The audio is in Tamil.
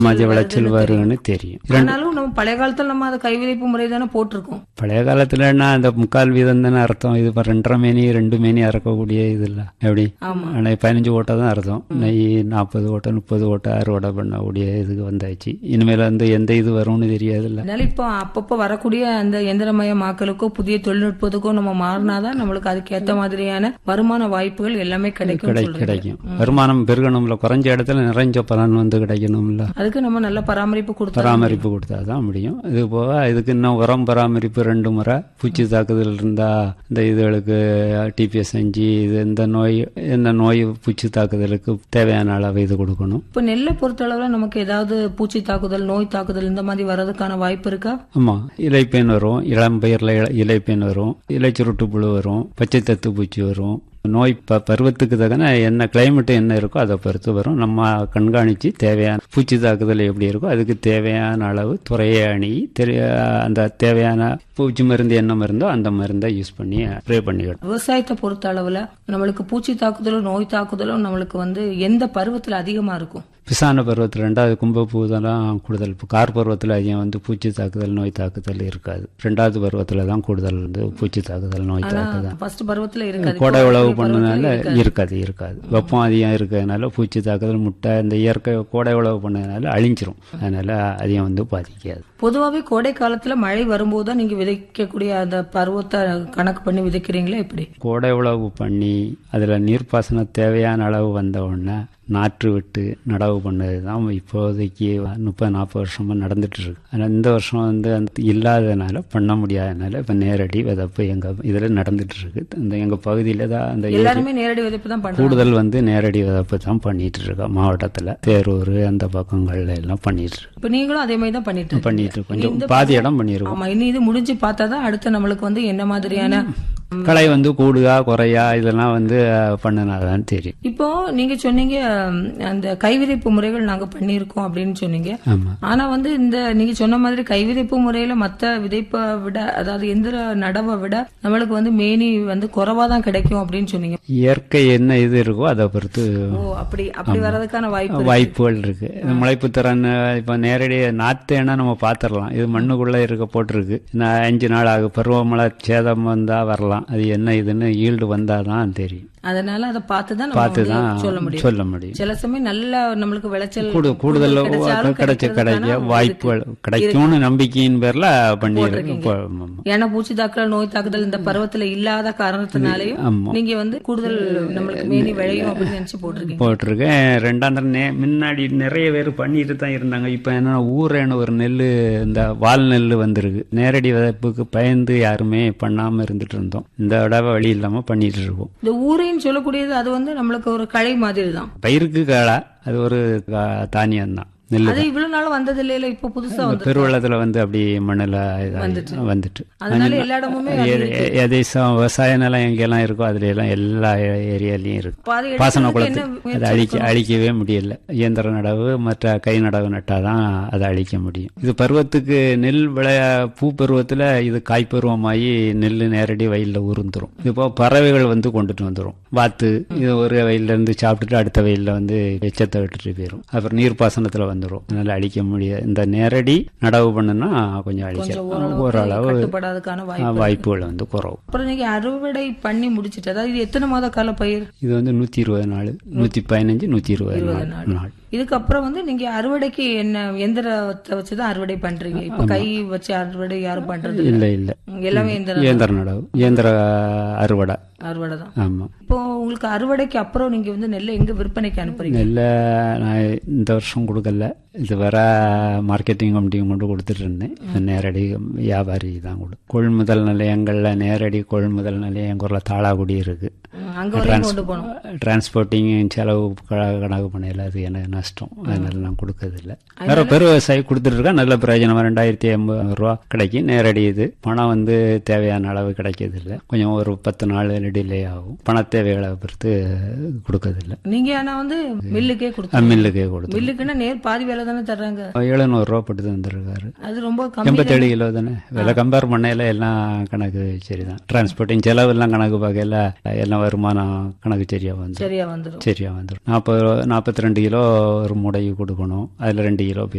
மதிய விளைச்சல் வரும்னு தெரியும் ஆனாலும் நம்ம பழைய காலத்துல நம்ம அதை கைவிதைப்பு முறை தானே போட்டிருக்கோம் பழைய காலத்துலன்னா அந்த முக்கால் வீதம் தானே அர்த்தம் இது இப்போ ரெண்டரை மேனி ரெண்டு மேனி அறக்கக்கூடிய இது இல்லை எப்படி ஆமா. ஆனால் பதினஞ்சு ஓட்டை தான் அர்த்தம் நெய் நாற்பது ஓட்டை முப்பது ஓட்டை அறுவடை பண்ணக்கூடிய இதுக்கு வந்தாச்சு இனிமேல் வந்து எந்த இது வரும்னு தெரியாதுல்ல அதனால இப்போ அப்பப்போ வரக்கூடிய அந்த எந்திரமயமாக்கலுக்கோ புதிய தொழில்நுட்பத்துக்கோ நம்ம மாறினாதான் நம்மளுக்கு அதுக்கு ஏத்த மாதிரியான வருமான வாய்ப்புகள் எல்லாமே கிடைக்கும் கிடை கிடைக்கும் வருமானம் பெருகணும்ல குறைஞ்ச இடத்துல நிறைஞ்ச பலன் வந்து கிடைக்கணும்ல அதுக்கு நம்ம நல்ல பராமரிப்பு கொடுத்தா பராமரிப்பு கொடுத்தா தான் முடியும் இது போக இதுக்கு இன்னும் உரம் பராமரிப்பு ரெண்டு முறை பூச்சி தாக்குதல் இருந்தா இந்த இதுகளுக்கு டிபிஎஸ் அஞ்சு இது இந்த நோய் இந்த நோய் பூச்சி தாக்குதலுக்கு தேவையான அளவு இது கொடுக்கணும் இப்போ நெல்லை பொறுத்தளவுல நமக்கு ஏதாவது பூச்சி தாக்குதல் நோய் தாக்குதல் இந்த மாதிரி வர்றதுக்கான வாய்ப்பு இருக்கா ஆமா இலைப்பேன் வரும் இளம்பயிரில் இல- இலைப்பேன் வரும் இலைச்சுருட்டு புழு வரும் பச்சை தத்து பூச்சி வரும் நோய் ப பருவத்துக்கு தக்கன என்ன கிளைமேட் என்ன இருக்கோ அதை பொறுத்து வரும் நம்ம கண்காணித்து தேவையான பூச்சி தாக்குதல் எப்படி இருக்கோ அதுக்கு தேவையான அளவு துறையை அணுகி தெரிய அந்த தேவையான பூச்சி மருந்து என்ன மருந்தோ அந்த மருந்தை யூஸ் பண்ணி ஸ்ப்ரே பண்ணிக்கிடும் விவசாயத்தை பொறுத்த அளவுல நம்மளுக்கு பூச்சி தாக்குதலும் நோய் தாக்குதலும் நம்மளுக்கு வந்து எந்த பருவத்துல அதிகமா இருக்கும் பிசான பருவத்தில் ரெண்டாவது கும்பப்பூ தான் கூடுதல் இப்போ கார் பருவத்தில் அதிகம் வந்து பூச்சி தாக்குதல் நோய் தாக்குதல் இருக்காது ரெண்டாவது பருவத்தில் தான் கூடுதல் வந்து பூச்சி தாக்குதல் நோய் தாக்குதல் ஃபர்ஸ்ட் பருவத்துல இருக்காது கோடை உழவு பண்ணனால இருக்காது இருக்காது வெப்பம் அதிகம் இருக்கிறதுனால பூச்சி தாக்குதல் முட்டை இந்த இயற்கை கோடை உழவு பண்ணதுனால அழிஞ்சிரும் அதனால அதிகம் வந்து பாதிக்காது பொதுவாவே கோடை காலத்துல மழை வரும்போது தான் நீங்க விதைக்கக்கூடிய அந்த பருவத்தை கணக்கு பண்ணி விதைக்கிறீங்களா எப்படி கோடை உழவு பண்ணி அதில் நீர்ப்பாசனம் தேவையான அளவு வந்த உடனே நாற்று விட்டு நடவு பண்ணது தான் இப்போதைக்கு முப்பது நாற்பது வருஷமா நடந்துட்டு இருக்கு ஆனால் இந்த வருஷம் வந்து அந்த இல்லாததுனால பண்ண முடியாதனால இப்போ நேரடி விதப்பு எங்கள் இதில் நடந்துட்டு இருக்கு இந்த எங்கள் பகுதியில் தான் அந்த ஏரி- எல்லாருமே நேரடி விதைப்பு தான் பண்றாங்க கூடுதல் வந்து நேரடி விதப்பு தான் பண்ணிட்டு இருக்கோம் மாவட்டத்தில் தேரூர் அந்த பக்கங்கள்ல எல்லாம் பண்ணிட்டு இருக்கோம் இப்ப நீங்களும் அதே மாதிரி தான் பண்ணிட்டு இருக்கீங்க. பண்ணிட்டு இருக்கோம். கொஞ்சம் பாதி இடம் பண்ணியிருக்கோம் ஆமா இனி இது முடிஞ்சு பார்த்தா தான் அடுத்து நம்மளுக்கு வந்து என்ன மாதிரியான களை வந்து கூடுதா குறையா இதெல்லாம் வந்து பண்ணினாதான் தெரியும் இப்போ நீங்க சொன்னீங்க ம், அந்த கைவிதைப்பு முறைகள் நாங்க பண்ணியிருக்கோம் அப்படின்னு சொன்னீங்க ஆமா ஆனா வந்து இந்த நீங்க சொன்ன மாதிரி கைவிதைப்பு முறையில மத்த விதைப்பை விட அதாவது எந்திர நடவை விட நம்மளுக்கு வந்து மேனி வந்து குறைவா தான் கிடைக்கும் அப்படின்னு சொன்னீங்க இயற்கை என்ன இது இருக்கோ அதை பொறுத்து ஓ அப்படி அப்படி வர்றதுக்கான வாய்ப்பு இருக்கு. வாய்ப்புகள் இருக்கு இது முளைப்பு திறன் இப்ப நேரடி நாத்தேனா நம்ம பாத்திரலாம் இது மண்ணுக்குள்ள இருக்க போட்டிருக்கு நான் அஞ்சு நாள் ஆகும் பருவமழை சேதம் வந்தா வரலாம் அது என்ன இதுன்னு ஈல்டு வந்தாதான் தெரியும் அதனால அதை பார்த்து தான் நம்ம பார்த்து வந்து தான் சொல்ல முடியும் சொல்ல முடியும் சில சமயம் நல்ல நம்மளுக்கு விளைச்சல் கூடு கூடுதல் கிடைச்சாலும் கிடைச்ச கிடைக்க கிடைக்கிறதுக்கான வாய்ப்புகள் கிடைக்கும்னு நம்பிக்கையின் பேர்ல பண்ணிருக்கோம் ஏன்னா பூச்சி தாக்குதல் நோய் தாக்குதல் இந்த பருவத்துல இல்லாத காரணத்தினாலையும் ஆமா. நீங்க வந்து கூடுதல் நம்மளுக்கு மேனி விளையும் அப்படின்னு நினைச்சு போட்டிருக்கீங்க போட்டிருக்கேன் ரெண்டாம் தரம் நே முன்னாடி நிறைய பேர் பண்ணிட்டு தான் இருந்தாங்க இப்போ என்னன்னா ஊரேன்னு ஒரு நெல் இந்த வால் நெல் வந்திருக்கு நேரடி விதைப்புக்கு பயந்து யாருமே பண்ணாம இருந்துட்டு இருந்தோம் இந்த தடவை வழி இல்லாம பண்ணிட்டு இருக்கோம் இந்த ஊரைன்னு சொல்லக்கூடியது அது வந்து நம்மளுக்கு ஒரு களை மாதிரி தான் பயிருக்கு காளை அது ஒரு தானியம் தான் நெல் அது இவ்வளவு நாள் வந்தது இல்லையில இப்ப புதுசா வந்து பெருவெள்ளத்துல வந்து அப்படி மண்ணில் வந்துட்டு அதனால எல்லா இடமுமே எ- எதேசம் விவசாய நிலம் எங்கெல்லாம் இருக்கோ அதுல எல்லாம் எல்லா ஏரியாலையும் இருக்கு பாதி பாசன இடத்துக்கு குளத்து என்ன அதை அழிக்க அழிக்கவே முடியல இயந்திர நடவு மற்ற கை நடவு நட்டாதான் அதை அழிக்க முடியும் இது பருவத்துக்கு நெல் விளைய பூ பருவத்துல இது காய்பருவமாகி நெல் நேரடி வயல்ல உருந்துரும் இப்போ பறவைகள் வந்து கொண்டுட்டு வந்துரும் வாத்து இது ஒரு வயல்ல இருந்து சாப்பிட்டுட்டு அடுத்த வயல்ல வந்து எச்சத்தை விட்டுட்டு போயிரும் அப்புறம் நீர்ப்பாசனத்துல வந்துரும் அதனால அழிக்க முடியாது இந்த நேரடி நடவு பண்ணுனா கொஞ்சம் அழிக்க ஓரளவு கட்டுப்படாததுக்கான வாய்ப்பு வாய்ப்புகள் வந்து குறவு அப்புறம் நீங்க அறுவடை பண்ணி முடிச்சிட்டு அதாவது இது எத்தனை மாத கால பயிர் இது வந்து நூத்தி இருபது நாள் நூத்தி பதினஞ்சு நூத்தி இருபது நாள் நாள் இதுக்கப்புறம் வந்து நீங்க அறுவடைக்கு என்ன எந்திரத்தை வச்சுதான் அறுவடை பண்றீங்க இப்ப கை வச்சு அறுவடை யாரும் பண்றது இல்ல. இல்ல இல்ல எல்லாமே எந்திர இயந்திர நடவு இயந்திர அறுவடை அறுவடை தான் ஆமா இப்போ உங்களுக்கு அறுவடைக்கு அப்புறம் நீங்க வந்து நெல்லை எங்க விற்பனைக்கு அனுப்புறீங்க நெல்லை நான் இந்த வருஷம் கொடுக்கல இது வர மார்க்கெட்டிங் கமிட்டியும் கொண்டு கொடுத்துட்டு இருந்தேன் இது நேரடி வியாபாரி தான் கொடு கொள்முதல் நிலையங்கள்ல நேரடி கொள்முதல் நிலையங்கள்ல தாளாகுடி இருக்கு ம், அங்க வரையும் கொண்டு போனோம் டிரான்ஸ்போர்ட்டிங் செலவு க- கணக்கு பண்ணல அது எனக்கு நஷ்டம் அதனால நான் கொடுக்கறதில்ல வேற பெரு விவசாயி கொடுத்துட்டு இருக்கா நல்ல பிரயோஜனமா ரெண்டாயிரத்தி எண்பது ரூபா கிடைக்கும் நேரடி இது பணம் வந்து தேவையான அளவு கிடைக்கிறது இல்ல கொஞ்சம் ஒரு பத்து நாள் டிலே ஆகும் பண தேவைகளை பொறுத்து கொடுக்கறதில்ல நீங்க ஆனா வந்து மில்லுக்கே கொடுத்து மில்லுக்கே கொடுத்து மில்லுக்குன்னா நேர் பாதி வேலை விலை தானே தர்றாங்க எழுநூறு ரூபா போட்டு தந்துருக்காரு அது ரொம்ப கம்மி எண்பத்தேழு கிலோ தானே விலை கம்பேர் பண்ணையில எல்லாம் கணக்கு சரிதான் டிரான்ஸ்போர்ட்டிங் செலவெல்லாம் கணக்கு பார்க்கல எல்லாம் வருமானம் கணக்கு சரியா வந்துடும் சரியா வந்துடும் சரியா வந்துடும் நாற்பது நாற்பத்தி ரெண்டு கிலோ ஒரு மூடைக்கு கொடுக்கணும் அதில் ரெண்டு கிலோ